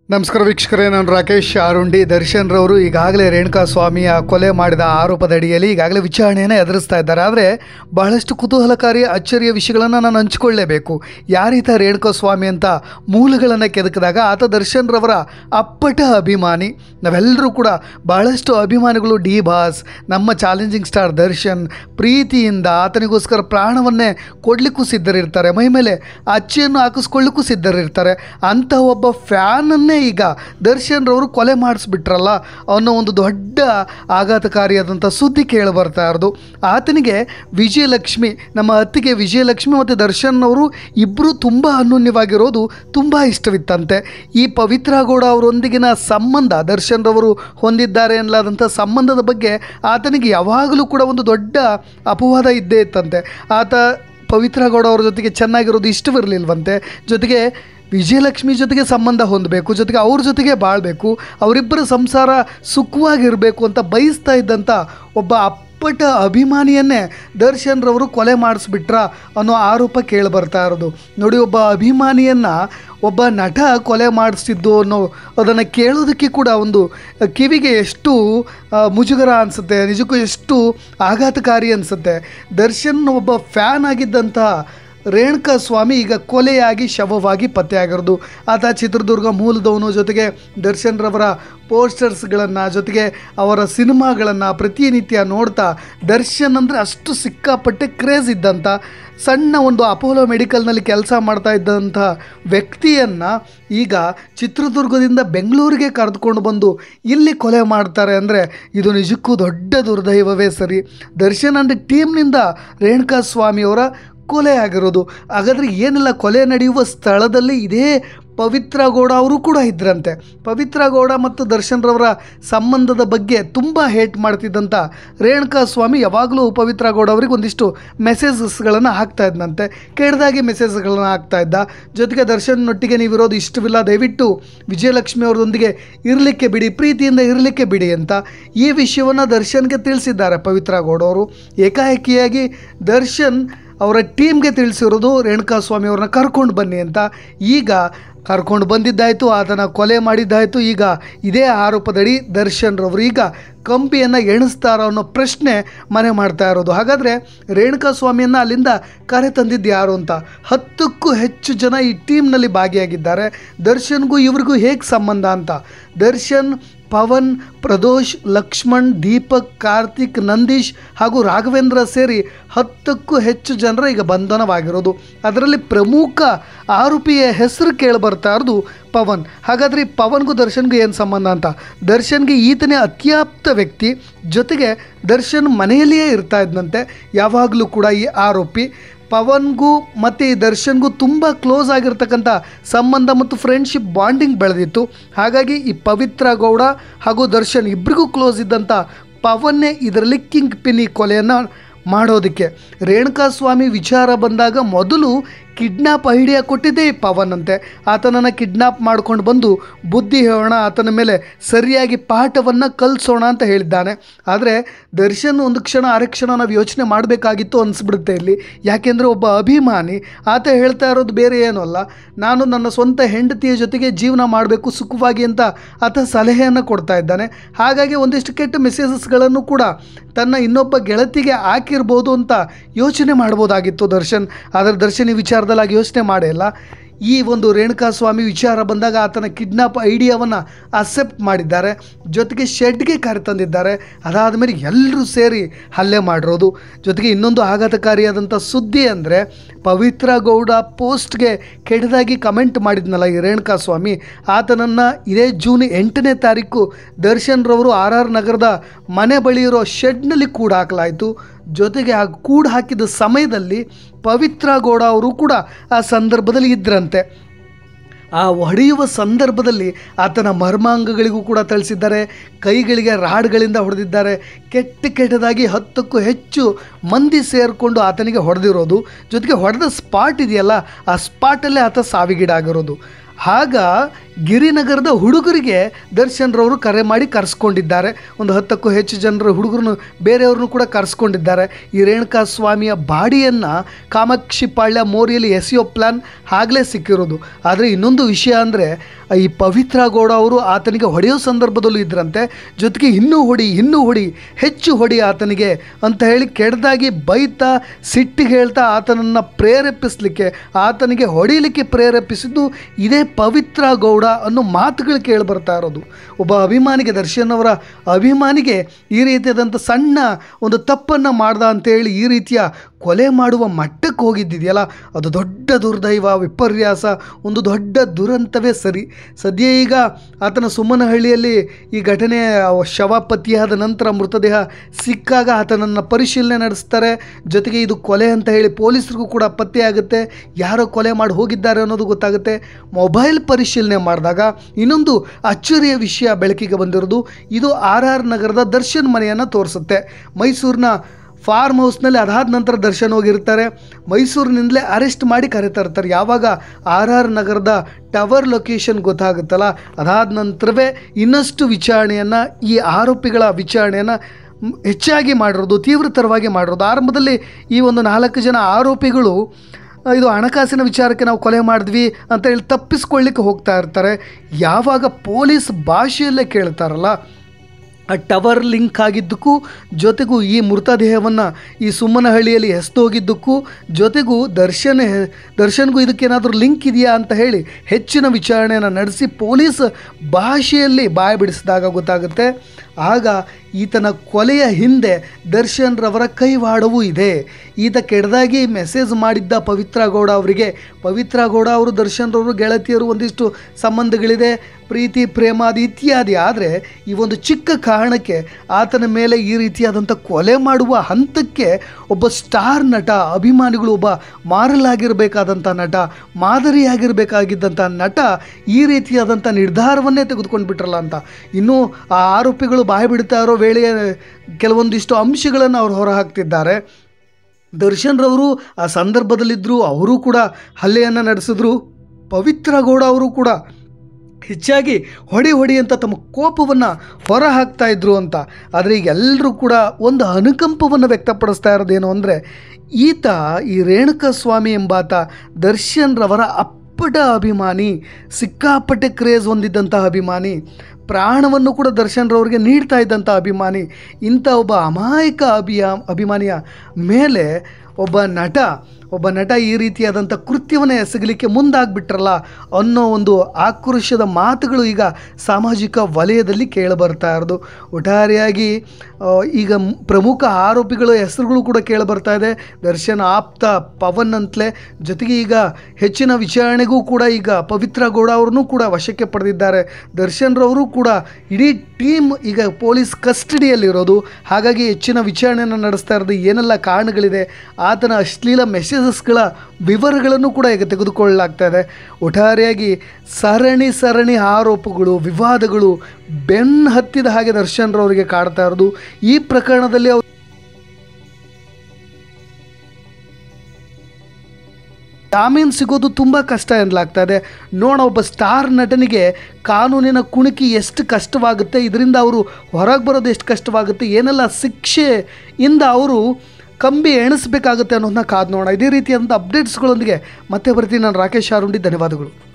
ನಮಸ್ಕಾರ ವೀಕ್ಷಕರೇ ನಾನು ರಾಕೇಶ್ ಆರುಂಡಿ ದರ್ಶನ್ ರವರು ಈಗಾಗಲೇ ರೇಣುಕಾ ಸ್ವಾಮಿಯ ಕೊಲೆ ಮಾಡಿದ ಆರೋಪದ ಅಡಿಯಲ್ಲಿ ಈಗಾಗಲೇ ವಿಚಾರಣೆಯನ್ನು ಎದುರಿಸ್ತಾ ಇದ್ದಾರೆ ಆದರೆ ಬಹಳಷ್ಟು ಕುತೂಹಲಕಾರಿ ಅಚ್ಚರಿಯ ವಿಷಯಗಳನ್ನು ನಾನು ಹಂಚಿಕೊಳ್ಳೇಬೇಕು ಯಾರೀತ ರೇಣುಕಾ ಸ್ವಾಮಿ ಅಂತ ಮೂಲಗಳನ್ನು ಕೆದಕಿದಾಗ ಆತ ದರ್ಶನ್ ರವರ ಅಪ್ಪಟ ಅಭಿಮಾನಿ ನಾವೆಲ್ಲರೂ ಕೂಡ ಬಹಳಷ್ಟು ಅಭಿಮಾನಿಗಳು ಡಿ ಬಾಸ್ ನಮ್ಮ ಚಾಲೆಂಜಿಂಗ್ ಸ್ಟಾರ್ ದರ್ಶನ್ ಪ್ರೀತಿಯಿಂದ ಆತನಿಗೋಸ್ಕರ ಪ್ರಾಣವನ್ನೇ ಕೊಡಲಿಕ್ಕೂ ಸಿದ್ಧರಿರ್ತಾರೆ ಮೈ ಮೇಲೆ ಅಚ್ಚೆಯನ್ನು ಹಾಕಿಸ್ಕೊಳ್ಳಿಕ್ಕೂ ಸಿದ್ಧರಿರ್ತಾರೆ ಅಂಥ ಒಬ್ಬ ಫ್ಯಾನನ್ನೇ ಈಗ ದರ್ಶನ್ ರವರು ಕೊಲೆ ಮಾಡಿಸ್ಬಿಟ್ರಲ್ಲ ಅನ್ನೋ ಒಂದು ದೊಡ್ಡ ಆಘಾತಕಾರಿಯಾದಂಥ ಸುದ್ದಿ ಕೇಳಿ ಬರ್ತಾ ಇರೋದು ಆತನಿಗೆ ವಿಜಯಲಕ್ಷ್ಮಿ ನಮ್ಮ ಅತ್ತಿಗೆ ವಿಜಯಲಕ್ಷ್ಮಿ ಮತ್ತು ದರ್ಶನ್ ಅವರು ಇಬ್ಬರು ತುಂಬ ಅನ್ಯೋನ್ಯವಾಗಿರೋದು ತುಂಬ ಇಷ್ಟವಿತ್ತಂತೆ ಈ ಪವಿತ್ರ ಗೌಡ ಅವರೊಂದಿಗಿನ ಸಂಬಂಧ ದರ್ಶನ್ ರವರು ಹೊಂದಿದ್ದಾರೆ ಎನ್ನಲಾದಂಥ ಸಂಬಂಧದ ಬಗ್ಗೆ ಆತನಿಗೆ ಯಾವಾಗಲೂ ಕೂಡ ಒಂದು ದೊಡ್ಡ ಅಪವಾದ ಇದ್ದೇ ಇತ್ತಂತೆ ಆತ ಪವಿತ್ರ ಗೌಡ ಅವ್ರ ಜೊತೆಗೆ ಚೆನ್ನಾಗಿರೋದು ಇಷ್ಟವಿರಲಿಲ್ವಂತೆ ಜೊತೆಗೆ ವಿಜಯಲಕ್ಷ್ಮಿ ಜೊತೆಗೆ ಸಂಬಂಧ ಹೊಂದಬೇಕು ಜೊತೆಗೆ ಅವ್ರ ಜೊತೆಗೆ ಬಾಳಬೇಕು ಅವರಿಬ್ಬರ ಸಂಸಾರ ಸುಖವಾಗಿರಬೇಕು ಅಂತ ಬಯಸ್ತಾ ಇದ್ದಂಥ ಒಬ್ಬ ಅಪ್ಪಟ ಅಭಿಮಾನಿಯನ್ನೇ ದರ್ಶನ್ ರವರು ಕೊಲೆ ಮಾಡಿಸ್ಬಿಟ್ರ ಅನ್ನೋ ಆರೋಪ ಕೇಳಿ ಬರ್ತಾ ಇರೋದು ನೋಡಿ ಒಬ್ಬ ಅಭಿಮಾನಿಯನ್ನು ಒಬ್ಬ ನಟ ಕೊಲೆ ಮಾಡಿಸ್ತಿದ್ದು ಅನ್ನೋ ಅದನ್ನು ಕೇಳೋದಕ್ಕೆ ಕೂಡ ಒಂದು ಕಿವಿಗೆ ಎಷ್ಟು ಆ, ಮುಜುಗರ ಅನಿಸುತ್ತೆ ನಿಜಕ್ಕೂ ಎಷ್ಟು ಆಘಾತಕಾರಿ ಅನಿಸುತ್ತೆ ದರ್ಶನ್ ಒಬ್ಬ ಫ್ಯಾನ್ ಆಗಿದ್ದಂಥ ರೇಣುಕಾ ಸ್ವಾಮಿ ಈಗ ಕೊಲೆಯಾಗಿ ಶವವಾಗಿ ಪತ್ತೆಯಾಗಿರೋದು ಆತ ಚಿತ್ರದುರ್ಗ ಮೂಲದವನು ಜೊತೆಗೆ ದರ್ಶನ್ ರವರ ಪೋಸ್ಟರ್ಸ್ಗಳನ್ನು ಜೊತೆಗೆ ಅವರ ಸಿನಿಮಾಗಳನ್ನು ಪ್ರತಿನಿತ್ಯ ನೋಡ್ತಾ ದರ್ಶನ್ ಅಂದರೆ ಅಷ್ಟು ಸಿಕ್ಕಾಪಟ್ಟೆ ಕ್ರೇಜ್ ಇದ್ದಂಥ ಸಣ್ಣ ಒಂದು ಅಪೋಲೋ ಮೆಡಿಕಲ್ನಲ್ಲಿ ಕೆಲಸ ಮಾಡ್ತಾ ಇದ್ದಂಥ ವ್ಯಕ್ತಿಯನ್ನು ಈಗ ಚಿತ್ರದುರ್ಗದಿಂದ ಬೆಂಗಳೂರಿಗೆ ಕರೆದುಕೊಂಡು ಬಂದು ಇಲ್ಲಿ ಕೊಲೆ ಮಾಡ್ತಾರೆ ಅಂದರೆ ಇದು ನಿಜಕ್ಕೂ ದೊಡ್ಡ ದುರ್ದೈವವೇ ಸರಿ ದರ್ಶನ್ ಅಂಡ್ ಟೀಮ್ನಿಂದ ರೇಣುಕಾ ಸ್ವಾಮಿಯವರ ಕೊಲೆ ಆಗಿರೋದು ಹಾಗಾದರೆ ಏನೆಲ್ಲ ಕೊಲೆ ನಡೆಯುವ ಸ್ಥಳದಲ್ಲಿ ಇದೇ ಪವಿತ್ರ ಗೌಡ ಅವರು ಕೂಡ ಇದ್ರಂತೆ ಪವಿತ್ರ ಗೌಡ ಮತ್ತು ದರ್ಶನ್ ರವರ ಸಂಬಂಧದ ಬಗ್ಗೆ ತುಂಬ ಹೇಟ್ ಮಾಡ್ತಿದ್ದಂಥ ರೇಣುಕಾ ಸ್ವಾಮಿ ಯಾವಾಗಲೂ ಪವಿತ್ರ ಗೌಡ ಅವರಿಗೆ ಒಂದಿಷ್ಟು ಮೆಸೇಜಸ್ಗಳನ್ನು ಹಾಕ್ತಾ ಇದ್ದಂತೆ ಕೆಡ್ದಾಗಿ ಮೆಸೇಜ್ಗಳನ್ನು ಹಾಕ್ತಾ ಇದ್ದ ಜೊತೆಗೆ ದರ್ಶನ್ನೊಟ್ಟಿಗೆ ನೀವಿರೋದು ಇಷ್ಟವಿಲ್ಲ ದಯವಿಟ್ಟು ವಿಜಯಲಕ್ಷ್ಮಿ ಅವರೊಂದಿಗೆ ಇರಲಿಕ್ಕೆ ಬಿಡಿ ಪ್ರೀತಿಯಿಂದ ಇರಲಿಕ್ಕೆ ಬಿಡಿ ಅಂತ ಈ ವಿಷಯವನ್ನು ದರ್ಶನ್ಗೆ ತಿಳಿಸಿದ್ದಾರೆ ಪವಿತ್ರ ಗೌಡ ಅವರು ಏಕಾಏಕಿಯಾಗಿ ದರ್ಶನ್ ಅವರ ಟೀಮ್ಗೆ ತಿಳಿಸಿರೋದು ರೇಣುಕಾ ಸ್ವಾಮಿ ಅವ್ರನ್ನ ಕರ್ಕೊಂಡು ಬನ್ನಿ ಅಂತ ಈಗ ಕರ್ಕೊಂಡು ಬಂದಿದ್ದಾಯಿತು ಅದನ್ನು ಕೊಲೆ ಮಾಡಿದ್ದಾಯಿತು ಈಗ ಇದೇ ಆರೋಪದಡಿ ದರ್ಶನ್ ರವರು ಈಗ ಕಂಬಿಯನ್ನು ಎಣಿಸ್ತಾರೋ ಅನ್ನೋ ಪ್ರಶ್ನೆ ಮನೆ ಮಾಡ್ತಾ ಇರೋದು ಹಾಗಾದರೆ ರೇಣುಕಾ ಸ್ವಾಮಿಯನ್ನು ಅಲ್ಲಿಂದ ಕರೆ ತಂದಿದ್ದು ಯಾರು ಅಂತ ಹತ್ತಕ್ಕೂ ಹೆಚ್ಚು ಜನ ಈ ಟೀಮ್ನಲ್ಲಿ ಭಾಗಿಯಾಗಿದ್ದಾರೆ ದರ್ಶನ್ಗೂ ಇವ್ರಿಗೂ ಹೇಗೆ ಸಂಬಂಧ ಅಂತ ದರ್ಶನ್ ಪವನ್ ಪ್ರದೋಷ್ ಲಕ್ಷ್ಮಣ್ ದೀಪಕ್ ಕಾರ್ತಿಕ್ ನಂದೀಶ್ ಹಾಗೂ ರಾಘವೇಂದ್ರ ಸೇರಿ ಹತ್ತಕ್ಕೂ ಹೆಚ್ಚು ಜನರ ಈಗ ಬಂಧನವಾಗಿರೋದು ಅದರಲ್ಲಿ ಪ್ರಮುಖ ಆರೋಪಿಯ ಹೆಸರು ಕೇಳಿ ಬರ್ತಾ ಇರೋದು ಪವನ್ ಹಾಗಾದರೆ ಈ ಪವನ್ಗೂ ದರ್ಶನ್ಗೂ ಏನು ಸಂಬಂಧ ಅಂತ ದರ್ಶನ್ಗೆ ಈತನೇ ಅತ್ಯಾಪ್ತ ವ್ಯಕ್ತಿ ಜೊತೆಗೆ ದರ್ಶನ್ ಮನೆಯಲ್ಲಿಯೇ ಇರ್ತಾ ಇದ್ದಂತೆ ಯಾವಾಗಲೂ ಕೂಡ ಈ ಆರೋಪಿ ಪವನ್ಗೂ ಮತ್ತು ಈ ದರ್ಶನ್ಗೂ ತುಂಬ ಕ್ಲೋಸ್ ಆಗಿರ್ತಕ್ಕಂಥ ಸಂಬಂಧ ಮತ್ತು ಫ್ರೆಂಡ್ಶಿಪ್ ಬಾಂಡಿಂಗ್ ಬೆಳೆದಿತ್ತು ಹಾಗಾಗಿ ಈ ಪವಿತ್ರ ಗೌಡ ಹಾಗೂ ದರ್ಶನ್ ಇಬ್ಬರಿಗೂ ಕ್ಲೋಸ್ ಇದ್ದಂಥ ಪವನ್ನೇ ಇದರಲ್ಲಿ ಕಿಂಗ್ ಪಿನ್ ಈ ಕೊಲೆಯನ್ನು ಮಾಡೋದಕ್ಕೆ ರೇಣುಕಾ ಸ್ವಾಮಿ ವಿಚಾರ ಬಂದಾಗ ಮೊದಲು ಕಿಡ್ನಾಪ್ ಐಡಿಯಾ ಕೊಟ್ಟಿದ್ದೇ ಈ ಪವನ್ ಅಂತೆ ಆತನನ್ನು ಕಿಡ್ನಾಪ್ ಮಾಡ್ಕೊಂಡು ಬಂದು ಬುದ್ಧಿ ಹೇಳೋಣ ಆತನ ಮೇಲೆ ಸರಿಯಾಗಿ ಪಾಠವನ್ನು ಕಲಿಸೋಣ ಅಂತ ಹೇಳಿದ್ದಾನೆ ಆದರೆ ದರ್ಶನ್ ಒಂದು ಕ್ಷಣ ಅರೆ ಕ್ಷಣ ನಾವು ಯೋಚನೆ ಮಾಡಬೇಕಾಗಿತ್ತು ಅನಿಸ್ಬಿಡುತ್ತೆ ಇಲ್ಲಿ ಯಾಕೆಂದರೆ ಒಬ್ಬ ಅಭಿಮಾನಿ ಆತ ಹೇಳ್ತಾ ಇರೋದು ಬೇರೆ ಏನೂ ಅಲ್ಲ ನಾನು ನನ್ನ ಸ್ವಂತ ಹೆಂಡತಿಯ ಜೊತೆಗೆ ಜೀವನ ಮಾಡಬೇಕು ಸುಖವಾಗಿ ಅಂತ ಆತ ಸಲಹೆಯನ್ನು ಕೊಡ್ತಾ ಇದ್ದಾನೆ ಹಾಗಾಗಿ ಒಂದಿಷ್ಟು ಕೆಟ್ಟ ಮೆಸೇಜಸ್ಗಳನ್ನು ಕೂಡ ತನ್ನ ಇನ್ನೊಬ್ಬ ಗೆಳತಿಗೆ ಹಾಕಿರ್ಬೋದು ಅಂತ ಯೋಚನೆ ಮಾಡ್ಬೋದಾಗಿತ್ತು ದರ್ಶನ್ ಆದರೆ ದರ್ಶನ್ ಈ ವಿಚಾರದಲ್ಲಿ ಆಗ ಯೋಚನೆ ಮಾಡೇ ಇಲ್ಲ ಈ ಒಂದು ರೇಣುಕಾ ಸ್ವಾಮಿ ವಿಚಾರ ಬಂದಾಗ ಆತನ ಕಿಡ್ನಾಪ್ ಐಡಿಯಾವನ್ನು ಅಕ್ಸೆಪ್ಟ್ ಮಾಡಿದ್ದಾರೆ ಜೊತೆಗೆ ಶೆಡ್ಗೆ ಕರೆತಂದಿದ್ದಾರೆ ಅದಾದ ಮೇಲೆ ಎಲ್ಲರೂ ಸೇರಿ ಹಲ್ಲೆ ಮಾಡಿರೋದು ಜೊತೆಗೆ ಇನ್ನೊಂದು ಆಘಾತಕಾರಿಯಾದಂಥ ಸುದ್ದಿ ಅಂದರೆ ಪವಿತ್ರ ಗೌಡ ಪೋಸ್ಟ್ಗೆ ಕೆಟ್ಟದಾಗಿ ಕಮೆಂಟ್ ಮಾಡಿದ್ನಲ್ಲ ಈ ರೇಣುಕಾ ಸ್ವಾಮಿ ಆತನನ್ನು ಇದೇ ಜೂನ್ ಎಂಟನೇ ತಾರೀಕು ದರ್ಶನ್ ರವರು ಆರ್ ಆರ್ ನಗರದ ಮನೆ ಬಳಿ ಇರೋ ಶೆಡ್ನಲ್ಲಿ ಕೂಡ ಹಾಕಲಾಯಿತು ಜೊತೆಗೆ ಆ ಕೂಡು ಹಾಕಿದ ಸಮಯದಲ್ಲಿ ಪವಿತ್ರ ಗೌಡ ಅವರು ಕೂಡ ಆ ಸಂದರ್ಭದಲ್ಲಿ ಇದ್ರಂತೆ ಆ ಹೊಡೆಯುವ ಸಂದರ್ಭದಲ್ಲಿ ಆತನ ಮರ್ಮಾಂಗಗಳಿಗೂ ಕೂಡ ಥಳಿಸಿದ್ದಾರೆ ಕೈಗಳಿಗೆ ರಾಡ್ಗಳಿಂದ ಹೊಡೆದಿದ್ದಾರೆ ಕೆಟ್ಟ ಕೆಟ್ಟದಾಗಿ ಹತ್ತಕ್ಕೂ ಹೆಚ್ಚು ಮಂದಿ ಸೇರಿಕೊಂಡು ಆತನಿಗೆ ಹೊಡೆದಿರೋದು ಜೊತೆಗೆ ಹೊಡೆದ ಸ್ಪಾಟ್ ಇದೆಯಲ್ಲ ಆ ಸ್ಪಾಟಲ್ಲೇ ಆತ ಸಾವಿಗೀಡಾಗಿರೋದು ಆಗ ಗಿರಿನಗರದ ಹುಡುಗರಿಗೆ ದರ್ಶನ್ ರವರು ಕರೆ ಮಾಡಿ ಕರೆಸ್ಕೊಂಡಿದ್ದಾರೆ ಒಂದು ಹತ್ತಕ್ಕೂ ಹೆಚ್ಚು ಜನರ ಹುಡುಗರನ್ನು ಬೇರೆಯವ್ರನ್ನು ಕೂಡ ಕರೆಸ್ಕೊಂಡಿದ್ದಾರೆ ಈ ರೇಣುಕಾ ಸ್ವಾಮಿಯ ಬಾಡಿಯನ್ನು ಕಾಮಾಕ್ಷಿ ಪಾಳ್ಯ ಮೋರಿಯಲ್ಲಿ ಎಸೆಯೋ ಪ್ಲಾನ್ ಆಗಲೇ ಸಿಕ್ಕಿರೋದು ಆದರೆ ಇನ್ನೊಂದು ವಿಷಯ ಅಂದರೆ ಈ ಪವಿತ್ರ ಗೌಡ ಅವರು ಆತನಿಗೆ ಹೊಡೆಯೋ ಸಂದರ್ಭದಲ್ಲೂ ಇದ್ರಂತೆ ಜೊತೆಗೆ ಇನ್ನೂ ಹೊಡಿ ಇನ್ನೂ ಹೊಡಿ ಹೆಚ್ಚು ಹೊಡಿ ಆತನಿಗೆ ಅಂತ ಹೇಳಿ ಕೆಡ್ದಾಗಿ ಬೈತಾ ಸಿಟ್ಟಿಗೆ ಹೇಳ್ತಾ ಆತನನ್ನು ಪ್ರೇರೇಪಿಸಲಿಕ್ಕೆ ಆತನಿಗೆ ಹೊಡಿಲಿಕ್ಕೆ ಪ್ರೇರೇಪಿಸಿದ್ದು ಇದೇ ಪವಿತ್ರ ಗೌಡ ಅನ್ನೋ ಮಾತುಗಳು ಕೇಳಿ ಬರ್ತಾ ಇರೋದು ಒಬ್ಬ ಅಭಿಮಾನಿಗೆ ದರ್ಶನ್ ಅವರ ಅಭಿಮಾನಿಗೆ ಈ ರೀತಿಯಾದಂಥ ಸಣ್ಣ ಒಂದು ತಪ್ಪನ್ನು ಮಾಡ್ದ ಅಂತೇಳಿ ಈ ರೀತಿಯ ಕೊಲೆ ಮಾಡುವ ಮಟ್ಟಕ್ಕೆ ಹೋಗಿದ್ದಿದೆಯಲ್ಲ ಅದು ದೊಡ್ಡ ದುರ್ದೈವ ವಿಪರ್ಯಾಸ ಒಂದು ದೊಡ್ಡ ದುರಂತವೇ ಸರಿ ಸದ್ಯ ಈಗ ಆತನ ಸುಮ್ಮನಹಳ್ಳಿಯಲ್ಲಿ ಈ ಘಟನೆ ಶವ ಪತಿಯಾದ ನಂತರ ಮೃತದೇಹ ಸಿಕ್ಕಾಗ ಆತನನ್ನು ಪರಿಶೀಲನೆ ನಡೆಸ್ತಾರೆ ಜೊತೆಗೆ ಇದು ಕೊಲೆ ಅಂತ ಹೇಳಿ ಪೊಲೀಸರಿಗೂ ಕೂಡ ಪತ್ತೆಯಾಗುತ್ತೆ ಯಾರೋ ಕೊಲೆ ಮಾಡಿ ಹೋಗಿದ್ದಾರೆ ಅನ್ನೋದು ಗೊತ್ತಾಗುತ್ತೆ ಮೊಬೈಲ್ ಪರಿಶೀಲನೆ ಮಾಡಿದಾಗ ಇನ್ನೊಂದು ಅಚ್ಚರಿಯ ವಿಷಯ ಬೆಳಕಿಗೆ ಬಂದಿರೋದು ಇದು ಆರ್ ಆರ್ ನಗರದ ದರ್ಶನ್ ಮನೆಯನ್ನು ತೋರಿಸುತ್ತೆ ಮೈಸೂರಿನ ಫಾರ್ಮ್ ಹೌಸ್ನಲ್ಲಿ ಅದಾದ ನಂತರ ದರ್ಶನ್ ಹೋಗಿರ್ತಾರೆ ಮೈಸೂರಿನಿಂದಲೇ ಅರೆಸ್ಟ್ ಮಾಡಿ ಕರೀತಾ ಇರ್ತಾರೆ ಯಾವಾಗ ಆರ್ ಆರ್ ನಗರದ ಟವರ್ ಲೊಕೇಶನ್ ಗೊತ್ತಾಗುತ್ತಲ್ಲ ಅದಾದ ನಂತರವೇ ಇನ್ನಷ್ಟು ವಿಚಾರಣೆಯನ್ನು ಈ ಆರೋಪಿಗಳ ವಿಚಾರಣೆಯನ್ನು ಮ್, ಹೆಚ್ಚಾಗಿ ಮಾಡಿರೋದು ತೀವ್ರತರವಾಗಿ ಮಾಡಿರೋದು ಆರಂಭದಲ್ಲಿ ಈ ಒಂದು ನಾಲ್ಕು ಜನ ಆರೋಪಿಗಳು ಆ, ಇದು ಹಣಕಾಸಿನ ವಿಚಾರಕ್ಕೆ ನಾವು ಕೊಲೆ ಮಾಡಿದ್ವಿ ಅಂತ ಹೇಳಿ ತಪ್ಪಿಸ್ಕೊಳ್ಳಿಕ್ಕೆ ಹೋಗ್ತಾ ಇರ್ತಾರೆ ಯಾವಾಗ ಪೊಲೀಸ್ ಭಾಷೆಯಲ್ಲೇ ಕೇಳ್ತಾರಲ್ಲ ಆ ಟವರ್ ಲಿಂಕ್ ಆಗಿದ್ದಕ್ಕೂ ಜೊತೆಗೂ ಈ ಮೃತದೇಹವನ್ನು ಈ ಸುಮ್ಮನಹಳ್ಳಿಯಲ್ಲಿ ಎಸ್ದೋಗಿದ್ದಕ್ಕೂ ಜೊತೆಗೂ ದರ್ಶನ್ ಹೆ- ದರ್ಶನ್ಗೂ ಇದಕ್ಕೇನಾದರೂ ಲಿಂಕ್ ಇದೆಯಾ ಅಂತ ಹೇಳಿ ಹೆಚ್ಚಿನ ವಿಚಾರಣೆಯನ್ನು ನಡೆಸಿ ಪೊಲೀಸ್ ಭಾಷೆಯಲ್ಲಿ ಬಾಯಿ ಬಿಡಿಸಿದಾಗ ಗೊತ್ತಾಗುತ್ತೆ ಆಗ ಈತನ ಕೊಲೆಯ ಹಿಂದೆ ದರ್ಶನ್ ರವರ ಕೈವಾಡವೂ ಇದೆ ಈತ ಕೆಡದಾಗಿ ಮೆಸೇಜ್ ಮಾಡಿದ್ದ ಪವಿತ್ರ ಗೌಡ ಅವರಿಗೆ ಪವಿತ್ರ ಗೌಡ ಅವರು ದರ್ಶನ್ ರವರು ಗೆಳತಿಯರು ಒಂದಿಷ್ಟು ಸಂಬಂಧಗಳಿದೆ ಪ್ರೀತಿ ಪ್ರೇಮಾದಿ ಇತ್ಯಾದಿ ಆದರೆ ಈ ಒಂದು ಚಿಕ್ಕ ಕಾರಣಕ್ಕೆ ಆತನ ಮೇಲೆ ಈ ರೀತಿಯಾದಂಥ ಕೊಲೆ ಮಾಡುವ ಹಂತಕ್ಕೆ ಒಬ್ಬ ಸ್ಟಾರ್ ನಟ ಅಭಿಮಾನಿಗಳು ಒಬ್ಬ ಮಾರಲಾಗಿರಬೇಕಾದಂಥ ನಟ ಮಾದರಿಯಾಗಿರಬೇಕಾಗಿದ್ದಂಥ ನಟ ಈ ರೀತಿಯಾದಂಥ ನಿರ್ಧಾರವನ್ನೇ ತೆಗೆದುಕೊಂಡು ಬಿಟ್ರಲ್ಲ ಅಂತ ಇನ್ನೂ ಆ ಆರೋಪಿಗಳು ಬಾಯಿ ಬಿಡ್ತಾ ಇರೋ ವೇಳೆಯ ಕೆಲವೊಂದಿಷ್ಟು ಅಂಶಗಳನ್ನು ಅವರು ಹೊರಹಾಕ್ತಿದ್ದಾರೆ ದರ್ಶನ್ ರವರು ಆ ಸಂದರ್ಭದಲ್ಲಿದ್ದರು ಅವರು ಕೂಡ ಹಲ್ಲೆಯನ್ನು ನಡೆಸಿದ್ರು ಪವಿತ್ರ ಗೌಡ ಅವರು ಕೂಡ ಹೆಚ್ಚಾಗಿ ಹೊಡಿ ಹೊಡಿ ಅಂತ ತಮ್ಮ ಕೋಪವನ್ನು ಹೊರ ಹಾಕ್ತಾ ಇದ್ರು ಅಂತ ಆದರೆ ಈಗ ಎಲ್ಲರೂ ಕೂಡ ಒಂದು ಅನುಕಂಪವನ್ನು ವ್ಯಕ್ತಪಡಿಸ್ತಾ ಇರೋದೇನು ಅಂದರೆ ಈತ ಈ ರೇಣುಕಾ ಸ್ವಾಮಿ ಎಂಬಾತ ದರ್ಶನ್ ರವರ ಅಪ್ಪಟ ಅಭಿಮಾನಿ ಸಿಕ್ಕಾಪಟ್ಟೆ ಕ್ರೇಜ್ ಹೊಂದಿದ್ದಂಥ ಅಭಿಮಾನಿ ಪ್ರಾಣವನ್ನು ಕೂಡ ದರ್ಶನ್ ರವರಿಗೆ ನೀಡ್ತಾ ಇದ್ದಂಥ ಅಭಿಮಾನಿ ಇಂಥ ಒಬ್ಬ ಅಮಾಯಕ ಅಭಿಯ ಅಭಿಮಾನಿಯ ಮೇಲೆ ಒಬ್ಬ ನಟ ಒಬ್ಬ ನಟ ಈ ರೀತಿಯಾದಂಥ ಕೃತ್ಯವನ್ನು ಎಸಗಲಿಕ್ಕೆ ಮುಂದಾಗ್ಬಿಟ್ರಲ್ಲ ಅನ್ನೋ ಒಂದು ಆಕ್ರೋಶದ ಮಾತುಗಳು ಈಗ ಸಾಮಾಜಿಕ ವಲಯದಲ್ಲಿ ಕೇಳಿಬರ್ತಾ ಇರೋದು ಒಟ್ಟಾರೆಯಾಗಿ ಆ, ಈಗ ಮ್- ಪ್ರಮುಖ ಆರೋಪಿಗಳ ಹೆಸರುಗಳು ಕೂಡ ಕೇಳಿಬರ್ತಾ ಇದೆ ದರ್ಶನ್ ಆಪ್ತ ಪವನ್ ಅಂತಲೇ ಜೊತೆಗೆ ಈಗ ಹೆಚ್ಚಿನ ವಿಚಾರಣೆಗೂ ಕೂಡ ಈಗ ಪವಿತ್ರ ಗೌಡ ಅವ್ರನ್ನೂ ಕೂಡ ವಶಕ್ಕೆ ಪಡೆದಿದ್ದಾರೆ ದರ್ಶನ್ ರವರು ಕೂಡ ಇಡೀ ಟೀಮ್ ಈಗ ಪೊಲೀಸ್ ಕಸ್ಟಡಿಯಲ್ಲಿರೋದು ಹಾಗಾಗಿ ಹೆಚ್ಚಿನ ವಿಚಾರಣೆಯನ್ನು ನಡೆಸ್ತಾ ಇರೋದು ಏನೆಲ್ಲ ಕಾರಣಗಳಿದೆ ಆತನ ಅಶ್ಲೀಲ ಮೆಸೇಜಸ್ಗಳ ವಿವರಗಳನ್ನು ಕೂಡ ಈಗ ತೆಗೆದುಕೊಳ್ಳಲಾಗ್ತಾ ಇದೆ ಒಟ್ಟಾರೆಯಾಗಿ ಸರಣಿ ಸರಣಿ ಆರೋಪಗಳು ವಿವಾದಗಳು ಬೆನ್ನು ಹತ್ತಿದ ಹಾಗೆ ದರ್ಶನ್ ರವರಿಗೆ ಕಾಡ್ತಾ ಇರೋದು ಈ ಪ್ರಕರಣದಲ್ಲಿ ಅವ್ರು ಜಾಮೀನು ಸಿಗೋದು ತುಂಬ ಕಷ್ಟ ಎನ್ನಲಾಗ್ತಾ ಇದೆ ನೋಡ ಒಬ್ಬ ಸ್ಟಾರ್ ನಟನಿಗೆ ಕಾನೂನಿನ ಕುಣಿಕಿ ಎಷ್ಟು ಕಷ್ಟವಾಗುತ್ತೆ ಇದರಿಂದ ಅವರು ಹೊರಗೆ ಬರೋದು ಎಷ್ಟು ಕಷ್ಟವಾಗುತ್ತೆ ಏನೆಲ್ಲ ಶಿಕ್ಷೆಯಿಂದ ಅವರು ಕಂಬಿ ಎಣಿಸ್ಬೇಕಾಗುತ್ತೆ ಅನ್ನೋದನ್ನ ಕಾದು ನೋಡೋಣ ಇದೇ ರೀತಿಯಾದಂಥ ಅಪ್ಡೇಟ್ಸ್ಗಳೊಂದಿಗೆ ಮತ್ತೆ ಬರ್ತೀನಿ ನಾನು ರಾಕೇಶ್ ಆರುಂಡಿ ಧನ್ಯವಾದಗಳು